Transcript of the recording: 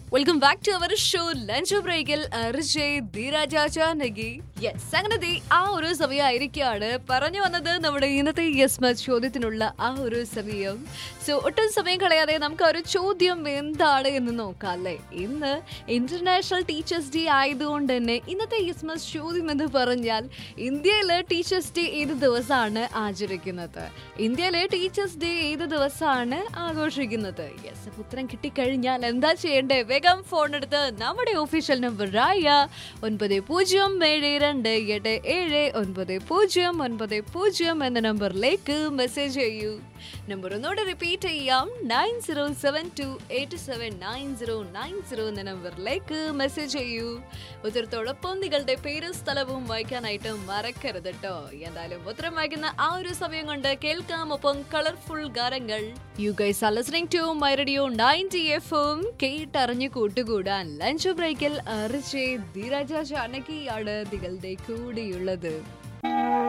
welcome back to our show lunch ബ്രേക്കിൽ yes അങ്ങനെ ദേ ആ ഒരു സമയമായിരിക്കാണ് പറഞ്ഞു വന്നത് നമ്മുടെ ഇന്നത്തെ യെസ് മച്ച് ചോദ്യത്തിനുള്ള ആ ഒരു സമയം സോ ഒട്ടും സമയം കളയാതെ നമുക്ക് ആ ഒരു ചോദ്യം എന്താണ് എന്ന് നോക്കാം അല്ലേ ഇന്ന് ഇന്റർനാഷണൽ ടീച്ചേഴ്സ് ഡേ ആയതുകൊണ്ട് തന്നെ ഇന്നത്തെ യെസ് മച്ച് ചോദ്യം എന്ന് പറഞ്ഞാൽ ഇന്ത്യയിലെ ടീച്ചേഴ്സ് ഡേ ഏത് ദിവസമാണ് ആചരിക്കുന്നത് ഇന്ത്യയിലെ ടീച്ചേഴ്സ് ഡേ ഏത് ദിവസമാണ് ആഘോഷിക്കുന്നത് യെസ് ഉത്തരം കിട്ടിക്കഴിഞ്ഞാൽ എന്താ ചെയ്യേണ്ടേ വേഗം ഫോൺ എടുത്ത് നമ്മുടെ ഒഫീഷ്യൽ നമ്പർ ആയ ഒൻപത് പൂജ്യം ഏഴ് രണ്ട് എട്ട് ഏഴ് ഒൻപത് പൂജ്യം ഒൻപത് പൂജ്യം എന്ന നമ്പറിലേക്ക് മെസ്സേജ് ചെയ്യൂ നമ്പർ ഒന്നുകൂടെ റിപ്പീറ്റ് ചെയ്യാം nine zero seven two eight seven nine zero nine zero എന്ന നമ്പറിലേക്ക് മെസ്സേജ് ചെയ്യൂ ഉത്തരത്തോടൊപ്പം നിങ്ങളുടെ പേരും സ്ഥലവും വായിക്കാനായിട്ട് മറക്കരുത് കേട്ടോ എന്തായാലും ഉത്തരം വായിക്കുന്ന ആ ഒരു സമയം കൊണ്ട് കേൾക്കാം ഒപ്പം കളർഫുൾ ഗാനങ്ങൾ you guys are listening to my radio ninety എഫും കേട്ടറിഞ്ഞു കൂട്ടുകൂടാൻ ലഞ്ച് ബ്രേക്കിൽ അറിച്ച് ധീരജ ജാനകിയാണ് നിങ്ങളുടെ കൂടെയുള്ളത്